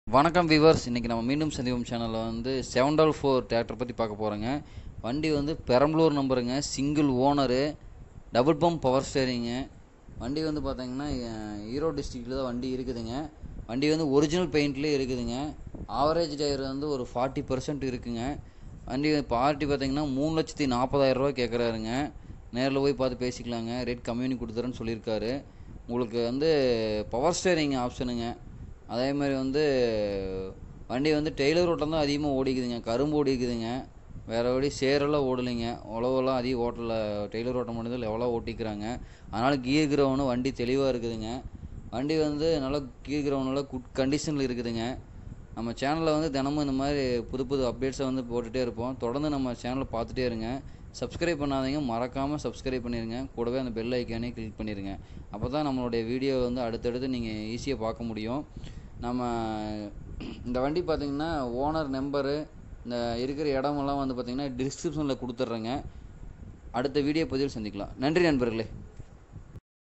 வணக்கம் விவர்ஸ் இன்றைக்கி நம்ம மீண்டும் சந்திப்போம் சேனலில் வந்து செவன் டால் ஃபோர் டிராக்டர் பற்றி பார்க்க போகிறோங்க வண்டி வந்து பெரம்பலூர் நம்பருங்க single owner double pump power steering வண்டி வந்து பார்த்தீங்கன்னா அஹ், ஈரோடு டிஸ்ட்ரிக்டில் தான் வண்டி இருக்குதுங்க வண்டி வந்து ஒரிஜினல் பெயிண்ட்லேயே இருக்குதுங்க ஆவரேஜ் டயர் வந்து ஒரு ஃபார்ட்டி பர்சன்ட் இருக்குங்க வண்டி பார்ட்டி பார்த்தீங்கன்னா மூணு லட்சத்தி நாற்பதாயிரம் ரூபா கேட்குறாருங்க நேரில் போய் பார்த்து பேசிக்கலாங்க ரேட் கம்மி பண்ணி கொடுத்துறேன்னு சொல்லியிருக்காரு உங்களுக்கு வந்து பவர் ஸ்டேரிங் ஆப்ஷனுங்க அதே மாதிரி வந்து வண்டி வந்து டெய்லர் ஓட்டம் தான் அதிகமாக ஓடிக்குதுங்க கரும்பு ஓடிக்குதுங்க வேறு வழி சேரெல்லாம் ஓடலைங்க உழவெல்லாம் அதிகம் ஓட்டல டெய்லர் ஓட்டம் மட்டும் எவ்வளோ ஓட்டிக்கிறாங்க அதனால் கியர் கிரவுண்டு வண்டி தெளிவாக இருக்குதுங்க வண்டி வந்து நல்லா கீர் கிரவுண்டில் குட் கண்டிஷனில் இருக்குதுங்க நம்ம சேனலில் வந்து தினமும் இந்த மாதிரி புது புது அப்டேட்ஸை வந்து போட்டுகிட்டே இருப்போம் தொடர்ந்து நம்ம சேனலை பார்த்துட்டே இருங்க சப்ஸ்கிரைப் பண்ணாதீங்க மறக்காமல் சப்ஸ்கிரைப் பண்ணிடுங்க கூடவே அந்த பெல் ஐக்கானே கிளிக் பண்ணிடுங்க அப்போ தான் நம்மளுடைய வீடியோ வந்து அடுத்தடுத்து நீங்கள் ஈஸியாக பார்க்க முடியும் நம்ம இந்த வண்டி பார்த்திங்கன்னா ஓனர் நம்பரு இந்த இருக்கிற இடமெல்லாம் வந்து பார்த்திங்கன்னா டிஸ்கிரிப்ஷனில் கொடுத்துட்றேங்க அடுத்த வீடியோ பதிவில் சந்திக்கலாம் நன்றி நண்பர்களே